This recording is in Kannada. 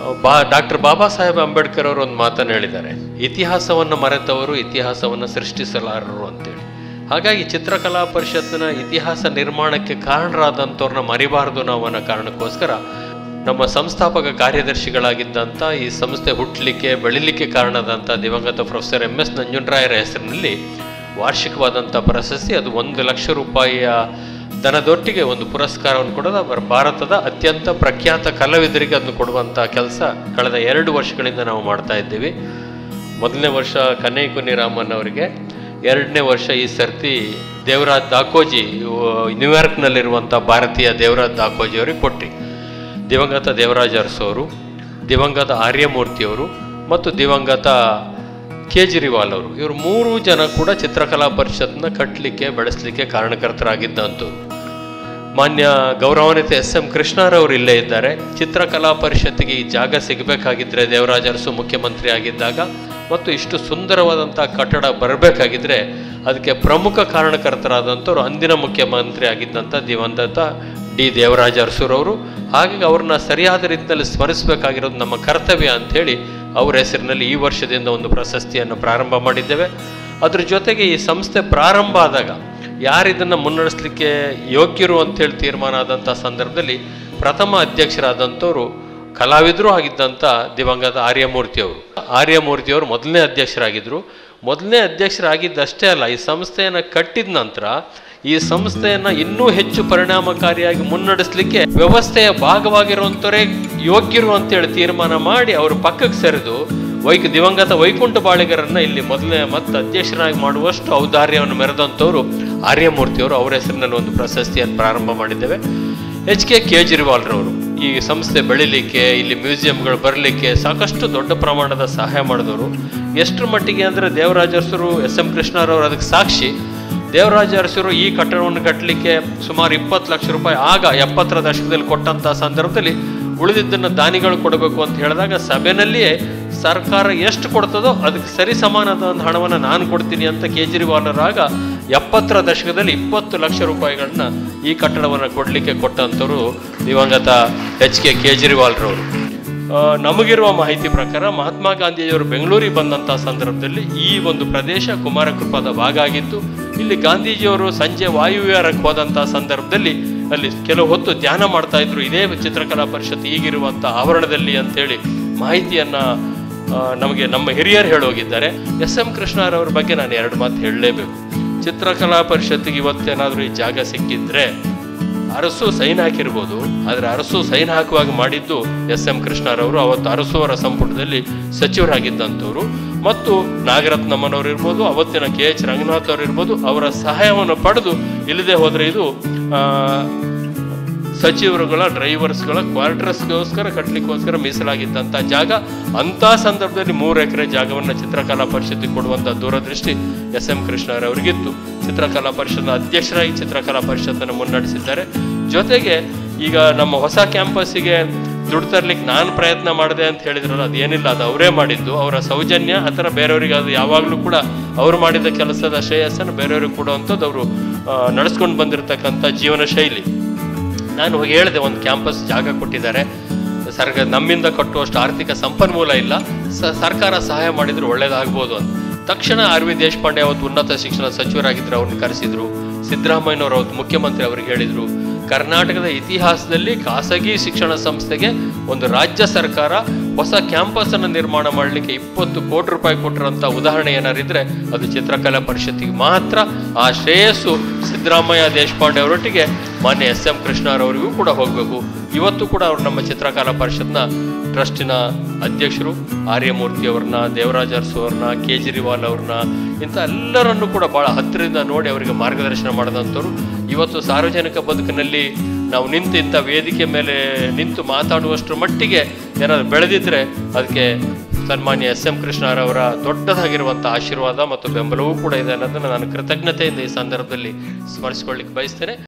ಬಾ ಡಾಕ್ಟರ್ ಬಾಬಾ ಸಾಹೇಬ್ ಅಂಬೇಡ್ಕರ್ ಅವರು ಒಂದು ಮಾತನ್ನು ಹೇಳಿದ್ದಾರೆ ಇತಿಹಾಸವನ್ನು ಮರೆತವರು ಇತಿಹಾಸವನ್ನು ಸೃಷ್ಟಿಸಲಾರರು ಅಂತೇಳಿ ಹಾಗಾಗಿ ಚಿತ್ರಕಲಾ ಪರಿಷತ್ತಿನ ಇತಿಹಾಸ ನಿರ್ಮಾಣಕ್ಕೆ ಕಾರಣರಾದಂಥವ್ರನ್ನ ಮರಿಬಾರದು ನಾವು ಅನ್ನೋ ಕಾರಣಕ್ಕೋಸ್ಕರ ನಮ್ಮ ಸಂಸ್ಥಾಪಕ ಕಾರ್ಯದರ್ಶಿಗಳಾಗಿದ್ದಂಥ ಈ ಸಂಸ್ಥೆ ಹುಟ್ಟಲಿಕ್ಕೆ ಬೆಳಿಲಿಕ್ಕೆ ಕಾರಣದಂಥ ದಿವಂಗತ ಪ್ರೊಫೆಸರ್ ಎಂ ಎಸ್ ನಂಜುಂಡರಾಯರ ಹೆಸರಿನಲ್ಲಿ ವಾರ್ಷಿಕವಾದಂಥ ಪ್ರಶಸ್ತಿ ಅದು ಒಂದು ಲಕ್ಷ ರೂಪಾಯಿಯ ದನದೊಟ್ಟಿಗೆ ಒಂದು ಪುರಸ್ಕಾರವನ್ನು ಕೊಡೋದು ಅವರ ಭಾರತದ ಅತ್ಯಂತ ಪ್ರಖ್ಯಾತ ಕಲಾವಿದರಿಗೆ ಅದನ್ನು ಕೊಡುವಂಥ ಕೆಲಸ ಕಳೆದ ಎರಡು ವರ್ಷಗಳಿಂದ ನಾವು ಮಾಡ್ತಾ ಇದ್ದೀವಿ ಮೊದಲನೇ ವರ್ಷ ಕನ್ನೈ ಕುನ್ನಿರಾಮನ್ ಅವರಿಗೆ ಎರಡನೇ ವರ್ಷ ಈ ಸರ್ತಿ ದೇವರಾಜ್ ದಾಕೋಜಿ ಇವು ನ್ಯೂಯಾರ್ಕ್ನಲ್ಲಿರುವಂಥ ಭಾರತೀಯ ದೇವರಾಜ್ ದಾಕೋಜಿ ಅವರಿಗೆ ಕೊಟ್ರಿ ದಿವಂಗತ ದೇವರಾಜ್ ಅರಸು ದಿವಂಗತ ಆರ್ಯಮೂರ್ತಿಯವರು ಮತ್ತು ದಿವಂಗತ ಕೇಜ್ರಿವಾಲ್ ಅವರು ಇವರು ಮೂರು ಜನ ಕೂಡ ಚಿತ್ರಕಲಾ ಪರಿಷತ್ನ ಕಟ್ಟಲಿಕ್ಕೆ ಬೆಳೆಸಲಿಕ್ಕೆ ಕಾರಣಕರ್ತರಾಗಿದ್ದಂಥವ್ರು ಮಾನ್ಯ ಗೌರವಾನ್ವಿತ ಎಸ್ ಎಂ ಕೃಷ್ಣರವರು ಇಲ್ಲೇ ಇದ್ದಾರೆ ಚಿತ್ರಕಲಾ ಪರಿಷತ್ತಿಗೆ ಈ ಜಾಗ ಸಿಗಬೇಕಾಗಿದ್ದರೆ ದೇವರಾಜ ಅರಸು ಮುಖ್ಯಮಂತ್ರಿ ಆಗಿದ್ದಾಗ ಮತ್ತು ಇಷ್ಟು ಸುಂದರವಾದಂಥ ಕಟ್ಟಡ ಬರಬೇಕಾಗಿದ್ರೆ ಅದಕ್ಕೆ ಪ್ರಮುಖ ಕಾರಣಕರ್ತರಾದಂಥವ್ರು ಅಂದಿನ ಮುಖ್ಯಮಂತ್ರಿ ಆಗಿದ್ದಂಥ ದಿವಂಗತ ಡಿ ದೇವರಾಜ ಅರಸುರವರು ಹಾಗಾಗಿ ಅವ್ರನ್ನ ಸರಿಯಾದ ರೀತಿಯಲ್ಲಿ ಸ್ಮರಿಸಬೇಕಾಗಿರೋದು ನಮ್ಮ ಕರ್ತವ್ಯ ಅಂಥೇಳಿ ಅವರ ಹೆಸರಿನಲ್ಲಿ ಈ ವರ್ಷದಿಂದ ಒಂದು ಪ್ರಶಸ್ತಿಯನ್ನು ಪ್ರಾರಂಭ ಮಾಡಿದ್ದೇವೆ ಅದ್ರ ಜೊತೆಗೆ ಈ ಸಂಸ್ಥೆ ಪ್ರಾರಂಭ ಆದಾಗ ಯಾರಿದನ್ನು ಮುನ್ನಡೆಸಲಿಕ್ಕೆ ಯೋಗ್ಯರು ಅಂತೇಳಿ ತೀರ್ಮಾನ ಆದಂಥ ಸಂದರ್ಭದಲ್ಲಿ ಪ್ರಥಮ ಅಧ್ಯಕ್ಷರಾದಂಥವ್ರು ಕಲಾವಿದರು ಆಗಿದ್ದಂಥ ದಿವಂಗತ ಆರ್ಯಮೂರ್ತಿಯವರು ಆರ್ಯಮೂರ್ತಿಯವರು ಮೊದಲನೇ ಅಧ್ಯಕ್ಷರಾಗಿದ್ದರು ಮೊದಲನೇ ಅಧ್ಯಕ್ಷರಾಗಿದ್ದಷ್ಟೇ ಅಲ್ಲ ಈ ಸಂಸ್ಥೆಯನ್ನು ಕಟ್ಟಿದ ನಂತರ ಈ ಸಂಸ್ಥೆಯನ್ನು ಇನ್ನೂ ಹೆಚ್ಚು ಪರಿಣಾಮಕಾರಿಯಾಗಿ ಮುನ್ನಡೆಸಲಿಕ್ಕೆ ವ್ಯವಸ್ಥೆಯ ಭಾಗವಾಗಿರುವಂಥವರೇ ಯೋಗ್ಯರು ಅಂತೇಳಿ ತೀರ್ಮಾನ ಮಾಡಿ ಅವರು ಪಕ್ಕಕ್ಕೆ ಸರಿದು ವೈಕ್ ದಿವಂಗತ ವೈಕುಂಠ ಬಾಳಿಗರನ್ನ ಇಲ್ಲಿ ಮೊದಲನೇ ಮತ್ತೆ ಅಧ್ಯಕ್ಷರಾಗಿ ಮಾಡುವಷ್ಟು ಔದಾರ್ಯವನ್ನು ಮೆರೆದಂಥವ್ರು ಆರ್ಯಮೂರ್ತಿಯವರು ಅವರ ಹೆಸರಿನಲ್ಲಿ ಒಂದು ಪ್ರಶಸ್ತಿಯನ್ನು ಪ್ರಾರಂಭ ಮಾಡಿದ್ದೇವೆ ಎಚ್ ಕೆ ಕೇಜ್ರಿವಾಲ್ರವರು ಈ ಸಂಸ್ಥೆ ಬೆಳಿಲಿಕ್ಕೆ ಇಲ್ಲಿ ಮ್ಯೂಸಿಯಂಗಳು ಬರಲಿಕ್ಕೆ ಸಾಕಷ್ಟು ದೊಡ್ಡ ಪ್ರಮಾಣದ ಸಹಾಯ ಮಾಡಿದವರು ಎಷ್ಟರ ಮಟ್ಟಿಗೆ ಅಂದರೆ ದೇವರಾಜ ಅರಸರು ಎಸ್ ಎಂ ಕೃಷ್ಣರವರು ಅದಕ್ಕೆ ಸಾಕ್ಷಿ ದೇವರಾಜ ಅರಸರು ಈ ಕಟ್ಟಡವನ್ನು ಕಟ್ಟಲಿಕ್ಕೆ ಸುಮಾರು ಇಪ್ಪತ್ತು ಲಕ್ಷ ರೂಪಾಯಿ ಆಗ ಎಪ್ಪತ್ತರ ದಶಕದಲ್ಲಿ ಕೊಟ್ಟಂಥ ಸಂದರ್ಭದಲ್ಲಿ ಉಳಿದಿದ್ದನ್ನು ದಾನಿಗಳು ಕೊಡಬೇಕು ಅಂತ ಹೇಳಿದಾಗ ಸಭೆನಲ್ಲಿಯೇ ಸರ್ಕಾರ ಎಷ್ಟು ಕೊಡ್ತದೋ ಅದಕ್ಕೆ ಸರಿ ಸಮಾನದ ಒಂದು ಹಣವನ್ನು ನಾನು ಕೊಡ್ತೀನಿ ಅಂತ ಕೇಜ್ರಿವಾಲರಾಗ ಎಪ್ಪತ್ತರ ದಶಕದಲ್ಲಿ ಇಪ್ಪತ್ತು ಲಕ್ಷ ರೂಪಾಯಿಗಳನ್ನ ಈ ಕಟ್ಟಡವನ್ನು ಕೊಡಲಿಕ್ಕೆ ಕೊಟ್ಟಂಥವ್ರು ದಿವಂಗತ ಎಚ್ ಕೆ ಕೇಜ್ರಿವಾಲ್ರವರು ಆ, ನಮಗಿರುವ ಮಾಹಿತಿ ಪ್ರಕಾರ ಮಹಾತ್ಮ ಗಾಂಧೀಜಿಯವರು ಬೆಂಗಳೂರಿಗೆ ಬಂದಂಥ ಸಂದರ್ಭದಲ್ಲಿ ಈ ಒಂದು ಪ್ರದೇಶ ಕುಮಾರಕೃಪದ ಭಾಗ ಆಗಿತ್ತು ಇಲ್ಲಿ ಗಾಂಧೀಜಿಯವರು ಸಂಜೆ ವಾಯುವಿಹಾರಕ್ಕೆ ಹೋದಂಥ ಸಂದರ್ಭದಲ್ಲಿ ಅಲ್ಲಿ ಕೆಲವು ಹೊತ್ತು ಧ್ಯಾನ ಮಾಡ್ತಾ ಇದ್ರು ಇದೇ ಚಿತ್ರಕಲಾ ಪರಿಷತ್ ಈಗಿರುವಂಥ ಆವರಣದಲ್ಲಿ ಅಂತೇಳಿ ಮಾಹಿತಿಯನ್ನ ಆ, ನಮಗೆ ನಮ್ಮ ಹಿರಿಯರು ಹೇಳೋಗಿದ್ದಾರೆ ಎಸ್ ಎಂ ಕೃಷ್ಣರವ್ರ ಬಗ್ಗೆ ನಾನು ಎರಡು ಮಾತು ಹೇಳಲೇಬೇಕು ಚಿತ್ರಕಲಾ ಪರಿಷತ್ತಿಗೆ ಇವತ್ತೇನಾದರೂ ಈ ಜಾಗ ಸಿಕ್ಕಿದ್ರೆ ಅರಸು ಸೈನ್ ಹಾಕಿರ್ಬೋದು ಆದರೆ ಅರಸು ಸೈನ್ ಹಾಕುವಾಗ ಮಾಡಿದ್ದು ಎಸ್ ಎಂ ಕೃಷ್ಣರವರು ಅವತ್ತು ಅರಸು ಅವರ ಸಂಪುಟದಲ್ಲಿ ಸಚಿವರಾಗಿದ್ದಂಥವ್ರು ಮತ್ತು ನಾಗರತ್ನಮ್ಮನವರು ಇರ್ಬೋದು ಅವತ್ತಿನ ಕೆ ಎಚ್ ರಂಗನಾಥ್ ಅವರು ಇರ್ಬೋದು ಅವರ ಸಹಾಯವನ್ನು ಪಡೆದು ಇಲ್ಲದೆ ಹೋದರೆ ಇದು ಆ, ಸಚಿವರುಗಳ ಡ್ರೈವರ್ಸ್ಗಳ ಕ್ವಾರ್ಟರ್ಸ್ಗೋಸ್ಕರ ಕಟ್ಟಲಿಕ್ಕೋಸ್ಕರ ಮೀಸಲಾಗಿದ್ದಂಥ ಜಾಗ ಅಂಥ ಸಂದರ್ಭದಲ್ಲಿ ಮೂರು ಎಕರೆ ಜಾಗವನ್ನು ಚಿತ್ರಕಲಾ ಪರಿಷತ್ತಿಗೆ ಕೊಡುವಂಥ ದೂರದೃಷ್ಟಿ ಎಸ್ ಎಂ ಕೃಷ್ಣರವರಿಗಿತ್ತು ಚಿತ್ರಕಲಾ ಪರಿಷತ್ನ ಅಧ್ಯಕ್ಷರಾಗಿ ಚಿತ್ರಕಲಾ ಪರಿಷತ್ತನ್ನು ಮುನ್ನಡೆಸಿದ್ದಾರೆ ಜೊತೆಗೆ ಈಗ ನಮ್ಮ ಹೊಸ ಕ್ಯಾಂಪಸ್ಸಿಗೆ ದುಡ್ಡು ತರ್ಲಿಕ್ಕೆ ನಾನು ಪ್ರಯತ್ನ ಮಾಡಿದೆ ಅಂತ ಹೇಳಿದ್ರಲ್ಲ ಅದೇನಿಲ್ಲ ಅದು ಅವರೇ ಮಾಡಿದ್ದು ಅವರ ಸೌಜನ್ಯ ಅಥವಾ ಬೇರೆಯವರಿಗೆ ಅದು ಯಾವಾಗಲೂ ಕೂಡ ಅವರು ಮಾಡಿದ ಕೆಲಸದ ಶ್ರೇಯಸ್ಸನ್ನು ಬೇರೆಯವ್ರಿಗೆ ಕೊಡುವಂಥದ್ದು ಅವರು ನಡೆಸ್ಕೊಂಡು ಬಂದಿರತಕ್ಕಂಥ ಜೀವನ ಶೈಲಿ ನಾನು ಹೋಗಿ ಹೇಳಿದೆ ಒಂದು ಕ್ಯಾಂಪಸ್ ಜಾಗ ಕೊಟ್ಟಿದ್ದಾರೆ ಸರ್ಗ ನಮ್ಮಿಂದ ಕಟ್ಟುವಷ್ಟು ಆರ್ಥಿಕ ಸಂಪನ್ಮೂಲ ಇಲ್ಲ ಸ ಸರ್ಕಾರ ಸಹಾಯ ಮಾಡಿದ್ರೆ ಒಳ್ಳೇದಾಗ್ಬೋದು ಅಂತ ತಕ್ಷಣ ಆರ್ ವಿ ದೇಶಪಾಂಡೆ ಅವತ್ತು ಉನ್ನತ ಶಿಕ್ಷಣ ಸಚಿವರಾಗಿದ್ದರು ಅವ್ರನ್ನ ಕರೆಸಿದ್ರು ಸಿದ್ದರಾಮಯ್ಯನವರು ಅವತ್ತು ಮುಖ್ಯಮಂತ್ರಿ ಅವರಿಗೆ ಹೇಳಿದರು ಕರ್ನಾಟಕದ ಇತಿಹಾಸದಲ್ಲಿ ಖಾಸಗಿ ಶಿಕ್ಷಣ ಸಂಸ್ಥೆಗೆ ಒಂದು ರಾಜ್ಯ ಸರ್ಕಾರ ಹೊಸ ಕ್ಯಾಂಪಸ್ ಅನ್ನು ನಿರ್ಮಾಣ ಮಾಡಲಿಕ್ಕೆ ಇಪ್ಪತ್ತು ಕೋಟಿ ರೂಪಾಯಿ ಕೊಟ್ಟಿರೋಂಥ ಉದಾಹರಣೆ ಏನಾರಿದ್ರೆ ಅದು ಚಿತ್ರಕಲಾ ಪರಿಷತ್ತಿಗೆ ಮಾತ್ರ ಆ ಶ್ರೇಯಸ್ಸು ಸಿದ್ದರಾಮಯ್ಯ ದೇಶಪಾಂಡೆ ಅವರೊಟ್ಟಿಗೆ ಮಾನ್ಯ ಎಸ್ ಎಂ ಕೃಷ್ಣರವರಿಗೂ ಕೂಡ ಹೋಗಬೇಕು ಇವತ್ತು ಕೂಡ ಅವರು ನಮ್ಮ ಚಿತ್ರಕಲಾ ಪರಿಷತ್ನ ಟ್ರಸ್ಟಿನ ಅಧ್ಯಕ್ಷರು ಆರ್ಯಮೂರ್ತಿ ಅವ್ರನ್ನ ದೇವರಾಜ ಅರಸು ಅವ್ರನ್ನ ಕೇಜ್ರಿವಾಲ್ ಅವ್ರನ್ನ ಇಂಥ ಎಲ್ಲರನ್ನು ಕೂಡ ಭಾಳ ಹತ್ತಿರದಿಂದ ನೋಡಿ ಅವರಿಗೆ ಮಾರ್ಗದರ್ಶನ ಮಾಡಿದಂಥವ್ರು ಇವತ್ತು ಸಾರ್ವಜನಿಕ ಬದುಕಿನಲ್ಲಿ ನಾವು ನಿಂತು ಇಂಥ ವೇದಿಕೆ ಮೇಲೆ ನಿಂತು ಮಾತಾಡುವಷ್ಟರ ಮಟ್ಟಿಗೆ ಏನಾದ್ರು ಬೆಳೆದಿದ್ರೆ ಅದಕ್ಕೆ ಸನ್ಮಾನ್ಯ ಎಸ್ ಎಂ ಕೃಷ್ಣರವರ ದೊಡ್ಡದಾಗಿರುವಂಥ ಆಶೀರ್ವಾದ ಮತ್ತು ಬೆಂಬಲವೂ ಕೂಡ ಇದೆ ಅನ್ನೋದನ್ನು ನಾನು ಕೃತಜ್ಞತೆಯಿಂದ ಈ ಸಂದರ್ಭದಲ್ಲಿ ಸ್ಮರಿಸಿಕೊಳ್ಳಿಕ್ಕೆ ಬಯಸ್ತೇನೆ